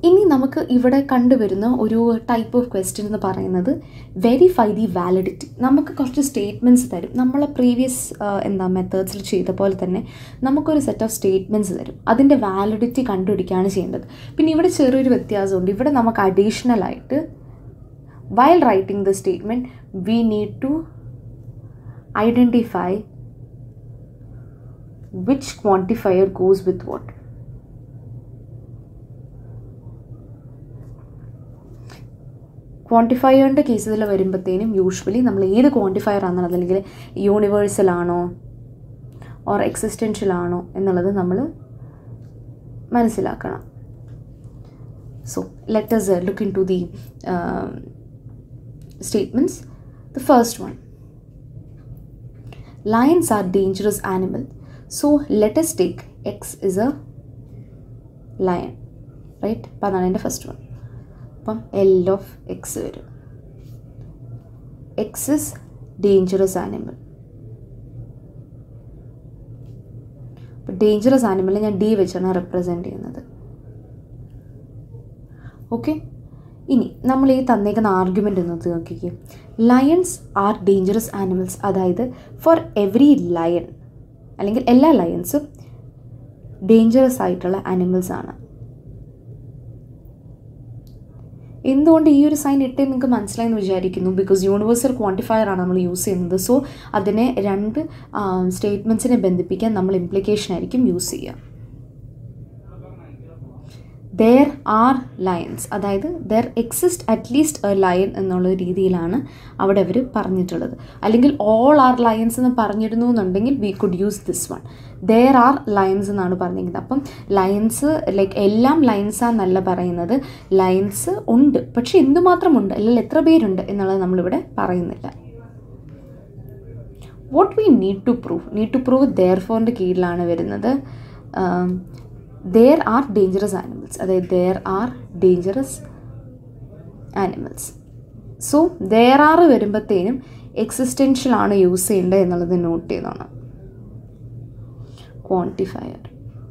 ഇനി നമുക്ക് ഇവിടെ കണ്ടുവരുന്ന ഒരു ടൈപ്പ് ഓഫ് ക്വസ്റ്റ്യൻ എന്ന് പറയുന്നത് വെരിഫൈ ദി വാലിഡിറ്റി നമുക്ക് കുറച്ച് സ്റ്റേറ്റ്മെൻറ്റ്സ് തരും നമ്മളെ പ്രീവിയസ് എന്താ മെത്തേഡ്സിൽ ചെയ്ത പോലെ തന്നെ നമുക്കൊരു സെറ്റ് ഓഫ് സ്റ്റേറ്റ്മെൻറ്റ്സ് തരും അതിൻ്റെ വാലിഡിറ്റി കണ്ടുപിടിക്കുകയാണ് ചെയ്യേണ്ടത് പിന്നെ ഇവിടെ ചെറിയൊരു വ്യത്യാസമുണ്ട് ഇവിടെ നമുക്ക് അഡീഷണൽ ആയിട്ട് while writing the statement we need to identify which quantifier goes with what ക്വാണ്ടിഫയറിൻ്റെ കേസിൽ വരുമ്പോഴത്തേനും യൂഷ്വലി നമ്മൾ ഏത് ക്വാണ്ടിഫയർ ആണെന്ന് അല്ലെങ്കിൽ യൂണിവേഴ്സൽ ആണോ ഓർ എക്സിസ്റ്റൻഷ്യൽ ആണോ എന്നുള്ളത് നമ്മൾ മനസ്സിലാക്കണം so let's look into the statements the first one lions are dangerous animal so let us take x is a lion right അപ്പം അതാണ് എൻ്റെ ഫസ്റ്റ് വൺ അപ്പം എൽ ഓഫ് എക്സ് വരും എക്സ് ഇസ് ഡേഞ്ചറസ് ആനിമൽ അപ്പം dangerous ആനിമലിനെ ഞാൻ D വെച്ചാണ് represent ചെയ്യുന്നത് ഓക്കെ ഇനി നമ്മൾ ഈ തന്നേക്കുന്ന ആർഗ്യുമെൻ്റ് ഒന്ന് നോക്കിക്കേ ലയൺസ് ആർ ഡേഞ്ചറസ് ആനിമൽസ് അതായത് ഫോർ എവറി ലയൺ അല്ലെങ്കിൽ എല്ലാ ലയൺസും ഡേഞ്ചറസ് ആയിട്ടുള്ള ആനിമൽസ് ആണ് എന്തുകൊണ്ട് ഈ ഒരു സൈൻ ഇട്ടേ നിങ്ങൾക്ക് മനസ്സിലായെന്ന് വിചാരിക്കുന്നു ബിക്കോസ് യൂണിവേഴ്സൽ ക്വാണ്ടിഫയർ ആണ് നമ്മൾ യൂസ് ചെയ്യുന്നത് സോ അതിനെ രണ്ട് സ്റ്റേറ്റ്മെൻറ്റ്സിനെ ബന്ധിപ്പിക്കാൻ നമ്മൾ ഇംപ്ലിക്കേഷൻ ആയിരിക്കും യൂസ് ചെയ്യുക ദർ ആർ ലയൻസ് അതായത് there exist at least a lion എന്നുള്ള രീതിയിലാണ് അവിടെ അവർ പറഞ്ഞിട്ടുള്ളത് അല്ലെങ്കിൽ ഓൾ ആർ ലയൻസ് എന്ന് പറഞ്ഞിരുന്നു എന്നുണ്ടെങ്കിൽ we could use this one there are lions എന്നാണ് പറഞ്ഞിരിക്കുന്നത് അപ്പം ലയൻസ് ലൈക്ക് എല്ലാം ലയൻസാന്നല്ല പറയുന്നത് ലയൻസ് ഉണ്ട് പക്ഷെ എന്തുമാത്രം ഉണ്ട് അല്ലെങ്കിൽ എത്ര പേരുണ്ട് എന്നുള്ളത് നമ്മളിവിടെ പറയുന്നില്ല what we need to prove need to prove there ഫോറിൻ്റെ കീഴിലാണ് വരുന്നത് ദർ ആർ ഡേഞ്ചറസ് ആനിമൽസ് അതായത് there are dangerous animals so there are വരുമ്പോഴത്തേനും എക്സിസ്റ്റൻഷ്യൽ ആണ് യൂസ് ചെയ്യേണ്ടത് എന്നുള്ളത് നോട്ട് ചെയ്തോണം ക്വാണ്ടിഫയർ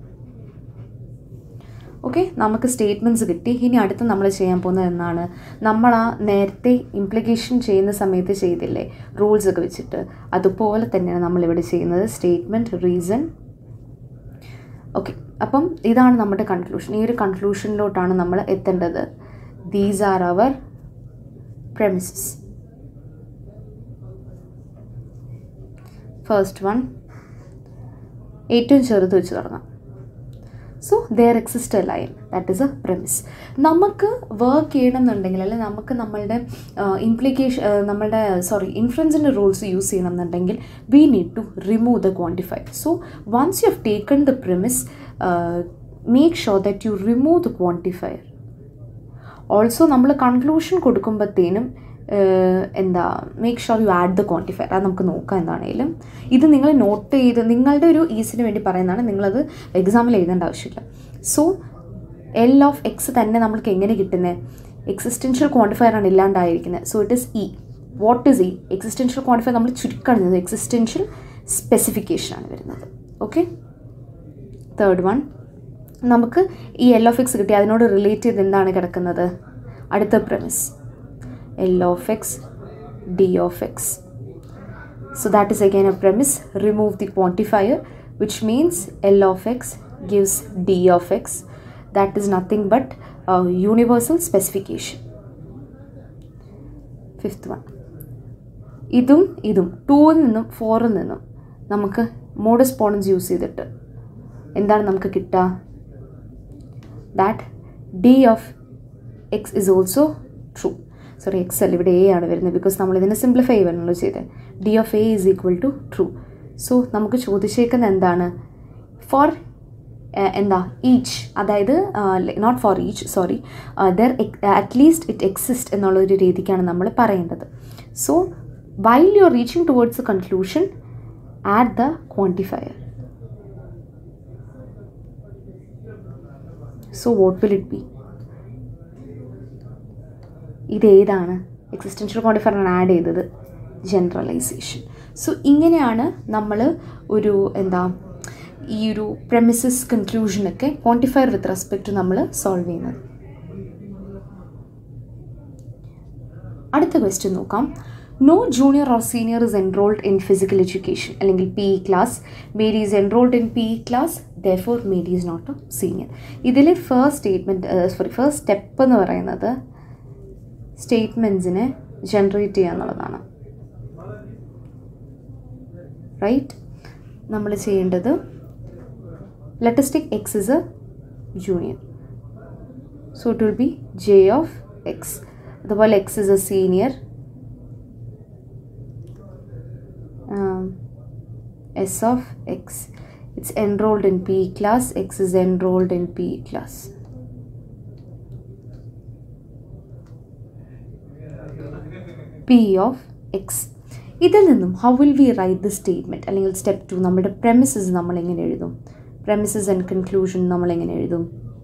ഓക്കെ നമുക്ക് സ്റ്റേറ്റ്മെൻറ്റ്സ് കിട്ടി ഇനി അടുത്ത് നമ്മൾ ചെയ്യാൻ പോകുന്നത് എന്നാണ് നമ്മൾ ആ നേരത്തെ ഇംപ്ലിക്കേഷൻ ചെയ്യുന്ന സമയത്ത് ചെയ്തില്ലേ റൂൾസ് ഒക്കെ വെച്ചിട്ട് അതുപോലെ തന്നെയാണ് നമ്മളിവിടെ ചെയ്യുന്നത് സ്റ്റേറ്റ്മെൻറ്റ് റീസൺ ഓക്കെ അപ്പം ഇതാണ് നമ്മുടെ കൺക്ലൂഷൻ ഈ ഒരു കൺക്ലൂഷനിലോട്ടാണ് നമ്മൾ എത്തേണ്ടത് these are our premises first one ഏറ്റവും ചെറുത് വെച്ച് തുടങ്ങാം so there exist a lion that is a premise നമുക്ക് വർക്ക് ചെയ്യണമെന്നുണ്ടെങ്കിൽ അല്ലെങ്കിൽ നമുക്ക് നമ്മളുടെ ഇംപ്ലിക്കേഷൻ നമ്മളുടെ സോറി ഇൻഫ്ലുവൻസിൻ്റെ റൂൾസ് യൂസ് ചെയ്യണമെന്നുണ്ടെങ്കിൽ we need to remove the quantify so once you have taken the premise make sure that you remove the quantifier also നമ്മൾ conclusion കൊടുക്കുമ്പോഴത്തേനും എന്താ make sure you add the quantifier അത് നമുക്ക് നോക്കാം എന്താണേലും ഇത് നിങ്ങൾ നോട്ട് ചെയ്ത് നിങ്ങളുടെ ഒരു ഈസിന് വേണ്ടി പറയുന്നതാണ് നിങ്ങളത് എക്സാമിൽ എഴുതേണ്ട ആവശ്യമില്ല സോ എൽ ഓഫ് എക്സ് തന്നെ നമ്മൾക്ക് എങ്ങനെ കിട്ടുന്നത് എക്സിസ്റ്റൻഷ്യൽ ക്വാണ്ടിഫയർ ആണ് ഇല്ലാണ്ടായിരിക്കുന്നത് so it is E what is E existential quantifier നമ്മൾ ചുരുക്കണം എക്സിസ്റ്റൻഷ്യൽ സ്പെസിഫിക്കേഷൻ ആണ് വരുന്നത് ഓക്കെ തേർഡ് വൺ നമുക്ക് ഈ എൽ ഓഫ് എക്സ് കിട്ടി അതിനോട് റിലേറ്റ് ചെയ്ത് എന്താണ് കിടക്കുന്നത് അടുത്ത premise L of x, D of x. So that is again a premise. Remove the quantifier, which means L of x gives D of x. That is nothing but a universal specification. Fifth one. ഇതും ഇതും ടൂവിൽ നിന്നും ഫോറിൽ നിന്നും നമുക്ക് modus പോണൻസ് use ചെയ്തിട്ട് എന്താണ് നമുക്ക് കിട്ടുക that D of X is also true sorry X അല്ല ഇവിടെ എ ആണ് വരുന്നത് ബിക്കോസ് നമ്മൾ ഇതിനെ സിംപ്ലിഫൈ ചെയ്യാണല്ലോ ചെയ്തത് D of A is equal to true so നമുക്ക് ചോദിച്ചേക്കുന്ന എന്താണ് ഫോർ എന്താ ഈച്ച് അതായത് not for each sorry there at least it exist എന്നുള്ള ഒരു രീതിക്കാണ് നമ്മൾ പറയേണ്ടത് so while you are reaching towards a conclusion at the quantifier so what will it be ഇതേതാണ് എക്സിസ്റ്റൻഷ്യൽ ക്വാണ്ടിഫയറാണ് ആഡ് ചെയ്തത് ജനറലൈസേഷൻ സോ ഇങ്ങനെയാണ് നമ്മൾ ഒരു എന്താ ഈ ഒരു പ്രമിസസ് കൺക്ലൂഷനൊക്കെ ക്വാണ്ടിഫയർ വിത്ത് റെസ്പെക്റ്റ് നമ്മൾ സോൾവ് ചെയ്യുന്നത് അടുത്ത ക്വസ്റ്റ്യൻ നോക്കാം no junior or senior is enrolled in physical education അല്ലെങ്കിൽ P E class Mary is enrolled in P E class though Mary is not a senior ഇതിൽ first statement sorry first step എന്ന് പറയുന്നത് സ്റ്റേറ്റ്മെൻറ്റ്സിനെ generate ചെയ്യുക എന്നുള്ളതാണ് right നമ്മൾ ചെയ്യേണ്ടത് let's take X is a junior so it will be J of X അതുപോലെ X is a senior S of X it's enrolled in P class X is enrolled in P class P of X ഇതിൽ നിന്നും how will we write the statement അല്ലെങ്കിൽ step two നമ്മുടെ premises നമ്മൾ എങ്ങനെ എഴുതും premises and conclusion നമ്മൾ എങ്ങനെ എഴുതും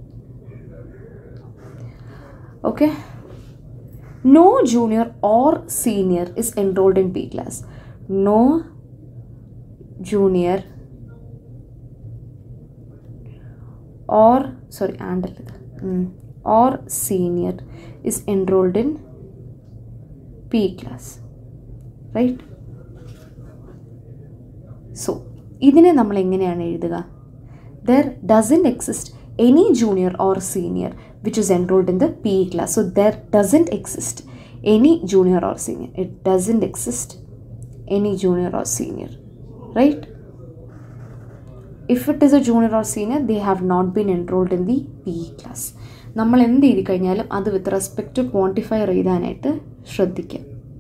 okay no junior or senior is enrolled in P class no junior or sorry and അല്ലത് or senior is enrolled in P class right so ഇതിനെ നമ്മൾ എങ്ങനെയാണ് എഴുതുക there doesn't exist any junior or senior which is enrolled in the P class so there doesn't exist any junior or senior it doesn't exist any junior or senior right if it is a junior or senior they have not been enrolled in the P class നമ്മൾ എന്ത് ചെയ്ത് കഴിഞ്ഞാലും അത് with respect to quantifier ചെയ്താനായിട്ട് ശ്രദ്ധിക്കുക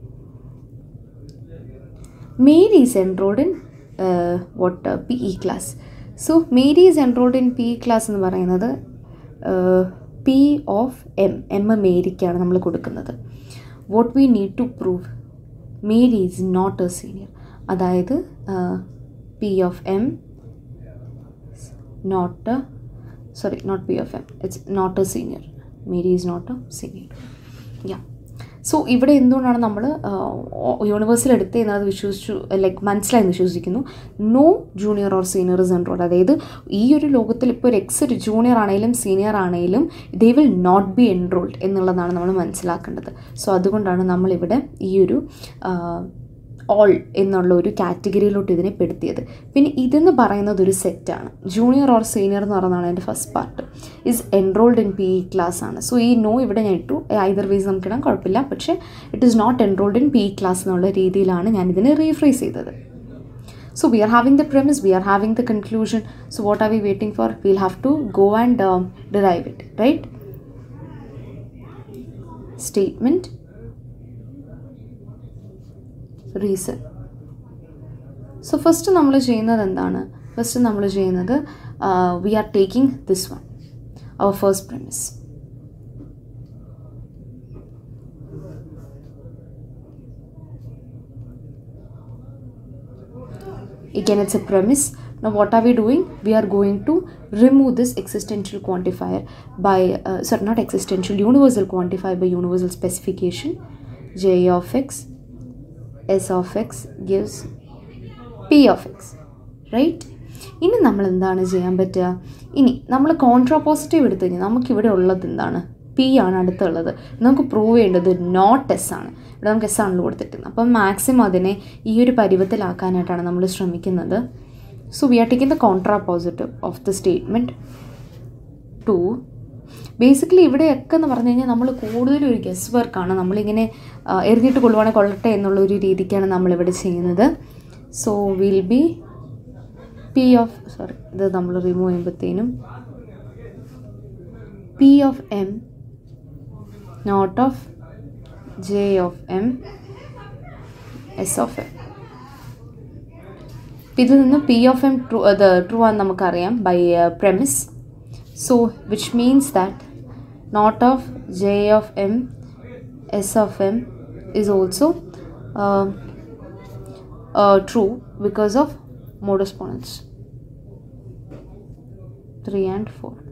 Mary is enrolled in what P E class so Mary is enrolled in P E class എന്ന് പറയുന്നത് P of M M മേരിക്കാണ് നമ്മൾ കൊടുക്കുന്നത് vote we need to prove Mary is not a senior അതായത് P of M not a sorry not P of M it's not a senior Mary is not a senior yeah so ഇവിടെ എന്തുകൊണ്ടാണ് നമ്മൾ യൂണിവേഴ്സിൽ എടുത്ത് എന്നത് വിശ്വസിച്ചു like മനസ്സിലായെന്ന് വിശ്വസിക്കുന്നു no junior or senior is enrolled അതായത് ഈ ഒരു ലോകത്തിൽ ഇപ്പോൾ ഒരു എക്സ് ഒരു ജൂനിയർ ആണെങ്കിലും സീനിയർ ആണെങ്കിലും they will not be enrolled എന്നുള്ളതാണ് നമ്മൾ മനസ്സിലാക്കേണ്ടത് സോ അതുകൊണ്ടാണ് നമ്മളിവിടെ ഈ ഒരു ഓൾ എന്നുള്ള ഒരു കാറ്റഗറിയിലോട്ട് ഇതിനെ പെടുത്തിയത് പിന്നെ ഇതെന്ന് പറയുന്നത് ഒരു സെറ്റാണ് ജൂനിയർ ഓർ സീനിയർ എന്ന് പറയുന്നതാണ് എൻ്റെ first part is enrolled in P E class ആണ് സോ ഈ നോ ഇവിടെ ഞാൻ ഇട്ടു ഐദർ വേസ് നമുക്കിടാൻ കുഴപ്പമില്ല പക്ഷേ it is not enrolled in P E class എന്നുള്ള രീതിയിലാണ് ഞാൻ ഇതിനെ റീഫ്രേസ് ചെയ്തത് So we are having the premise, we are having the conclusion. So what are we waiting for? We'll have to go and um, derive it, right? Statement, reason. So first നമ്മൾ ചെയ്യുന്നത് എന്താണ് first നമ്മൾ ചെയ്യുന്നത് we are taking this one our first premise again it's a premise now what are we doing we are going to remove this existential quantifier by uh, sorry not existential universal quantifier by universal specification j of x s of x gives p of x right ഇനി നമ്മൾ എന്താണ് ചെയ്യാൻ പറ്റുക ഇനി നമ്മൾ contrapositive എടുത്തു കഴിഞ്ഞാൽ നമുക്കിവിടെ ഉള്ളത് എന്താണ് പി ആണ് അടുത്തുള്ളത് നമുക്ക് പ്രൂവ് ചെയ്യേണ്ടത് നോട്ട് എസ് ആണ് ഇവിടെ നമുക്ക് എസ് ആണല്ലോ കൊടുത്തിട്ടുള്ളത് അപ്പം മാക്സിമം അതിനെ ഈ ഒരു പരുവത്തിലാക്കാനായിട്ടാണ് നമ്മൾ ശ്രമിക്കുന്നത് so we are taking the contrapositive of the statement to basically ഇവിടെയൊക്കെ എന്ന് പറഞ്ഞു കഴിഞ്ഞാൽ നമ്മൾ കൂടുതലും ഒരു ഗസ് വർക്കാണ് നമ്മളിങ്ങനെ ആ, എറിഞ്ഞിട്ട് കൊള്ളുവാണെങ്കിൽ കൊള്ളട്ടെ എന്നുള്ള ഒരു രീതിക്കാണ് നമ്മളിവിടെ ചെയ്യുന്നത് so will be P of sorry ഇത് നമ്മൾ റിമൂവ് ചെയ്യുമ്പോഴത്തേനും P of M not of J of M S of M ഇതിൽ നിന്ന് പി ഓഫ് എം ട്രൂ അത് ട്രൂ ആണെന്ന് നമുക്കറിയാം by premise so which means that not of j of m s of m is also uh, uh, true because of modus ponens 3 and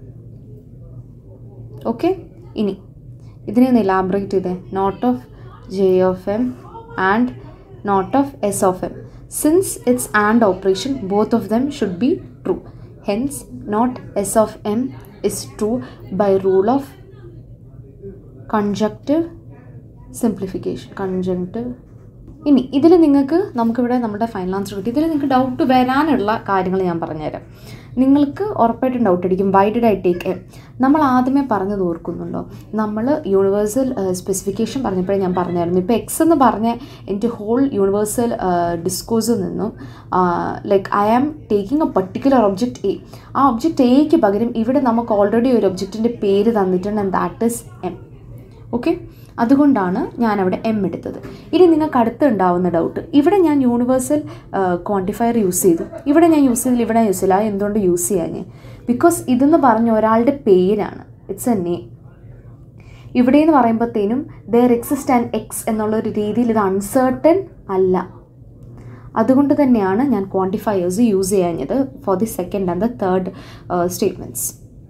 4 okay ഇനി ഇതിനെ ഒന്ന് elaborate ചെയ്തേ not of J of M and not of S of M since it's and operation both of them should be true hence not S of M is true by rule of conjunctive simplification conjunct ഇനി ഇതിൽ നിങ്ങൾക്ക് നമുക്കിവിടെ നമ്മുടെ final answer കിട്ടി ഇതിൽ നിങ്ങൾക്ക് doubt വരാനുള്ള കാര്യങ്ങൾ ഞാൻ പറഞ്ഞുതരാം നിങ്ങൾക്ക് ഉറപ്പായിട്ടും ഡൗട്ട് അടിക്കും why did I take a നമ്മൾ ആദ്യമേ പറഞ്ഞത് ഓർക്കുന്നുണ്ടോ നമ്മൾ യൂണിവേഴ്സൽ സ്പെസിഫിക്കേഷൻ പറഞ്ഞപ്പോഴേ ഞാൻ പറഞ്ഞായിരുന്നു ഇപ്പോൾ എക്സ് എന്ന് പറഞ്ഞ എൻ്റെ ഹോൾ യൂണിവേഴ്സൽ ഡിസ്കോഴ്സിൽ നിന്നും like I am taking a particular object a ആ ഒബ്ജക്റ്റ് എയ്ക്ക് പകരം ഇവിടെ നമുക്ക് ഓൾറെഡി ഒരു ഒബ്ജക്റ്റിൻ്റെ പേര് തന്നിട്ടുണ്ട് and that is M okay അതുകൊണ്ടാണ് ഞാൻ അവിടെ എം എടുത്തത് ഇനി നിങ്ങൾക്ക് അടുത്ത് ഉണ്ടാവുന്ന ഡൗട്ട് ഇവിടെ ഞാൻ യൂണിവേഴ്സൽ ക്വാണ്ടിഫയർ യൂസ് ചെയ്തു ഇവിടെ ഞാൻ യൂസ് ചെയ്തില്ല ഇവിടെ യൂസ് ചെയ്യില്ല അത് എന്തുകൊണ്ട് യൂസ് ചെയ്യാൻ ബിക്കോസ് ഇതെന്ന് പറഞ്ഞ ഒരാളുടെ പേരാണ് ഇറ്റ്സ് എ നെയിം ഇവിടെ എന്ന് പറയുമ്പോഴത്തേനും ദർ എക്സിസ്റ്റ് ആൻഡ് എക്സ് എന്നുള്ള ഒരു രീതിയിൽ ഇത് അൺസേർട്ടൺ അല്ല അതുകൊണ്ട് തന്നെയാണ് ഞാൻ ക്വാണ്ടിഫയേഴ്സ് യൂസ് ചെയ്യാഞ്ഞത് for the second and the third statements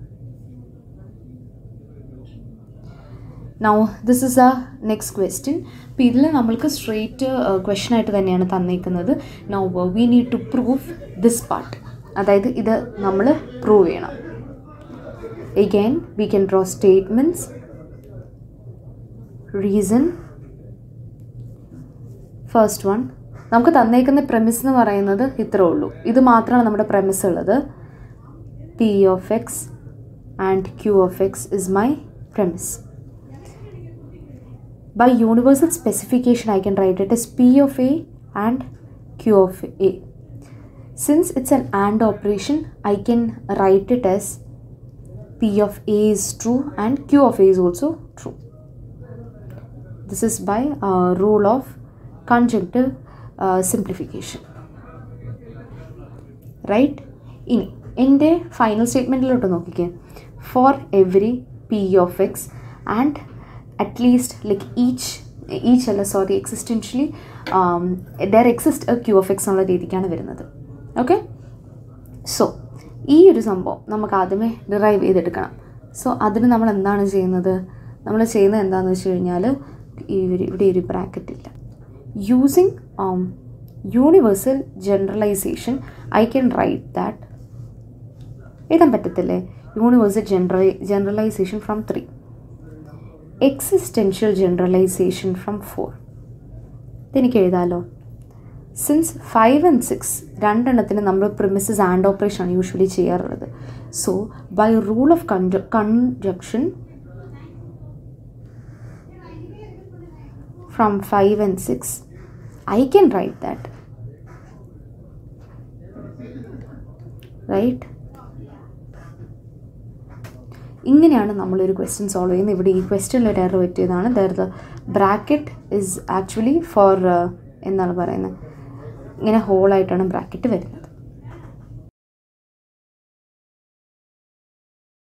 now this is a next question അപ്പോൾ ഇതിൽ നമ്മൾക്ക് സ്ട്രെയിറ്റ് ക്വസ്റ്റ്യൻ ആയിട്ട് തന്നെയാണ് തന്നേക്കുന്നത് now we need to prove this part അതായത് ഇത് നമ്മൾ പ്രൂവ് ചെയ്യണം again we can draw statements reason first one നമുക്ക് തന്നേക്കുന്ന പ്രമിസ് എന്ന് പറയുന്നത് ഇത്രേ ഉള്ളൂ ഇത് മാത്രമാണ് നമ്മുടെ പ്രമിസ് ഉള്ളത് P of X and Q of X is my premise. By universal specification, I can write it as P of A and Q of A. Since it's an AND operation, I can write it as P of A is true and Q of A is also true. This is by uh, rule of conjunctive uh, simplification. Right ഇനി എൻ്റെ final സ്റ്റേറ്റ്മെൻറ്റിലോട്ട് നോക്കിക്കേ for every P of X and at least like each each അല്ല sorry existentially there exist a Q of X എന്നുള്ള രീതിക്കാണ് വരുന്നത് okay so ഈ ഒരു സംഭവം നമുക്ക് ആദ്യമേ ഡിറൈവ് ചെയ്തെടുക്കണം സോ അതിന് നമ്മൾ എന്താണ് ചെയ്യുന്നത് നമ്മൾ ചെയ്യുന്നത് എന്താണെന്ന് വെച്ച് കഴിഞ്ഞാൽ ഈ ഒരു ഇവിടെ ഒരു ബ്രാക്കറ്റ് ഇല്ല using universal generalization I can write that എഴുതാൻ പറ്റത്തില്ലേ universal general generalization from three existential generalization from four ഇതെനിക്ക് എഴുതാമല്ലോ സിൻസ് ഫൈവ് ആൻഡ് സിക്സ് രണ്ടെണ്ണത്തിന് നമ്മൾ പ്രിമിസസ് ആൻഡ് ഓപ്പറേഷൻ ആണ് യൂഷ്വലി ചെയ്യാറുള്ളത് so by rule of conj conjunction from five and six I can write that. Right ഇങ്ങനെയാണ് നമ്മളൊരു question solve ചെയ്യുന്നത് ഇവിടെ ഈ ക്വസ്റ്റ്യനിൽ ഒരു എറർ പറ്റിയതാണ് there the bracket is actually for എന്താണ് പറയുന്നത് ഇങ്ങനെ ഹോളായിട്ടാണ് ബ്രാക്കറ്റ് വരുന്നത്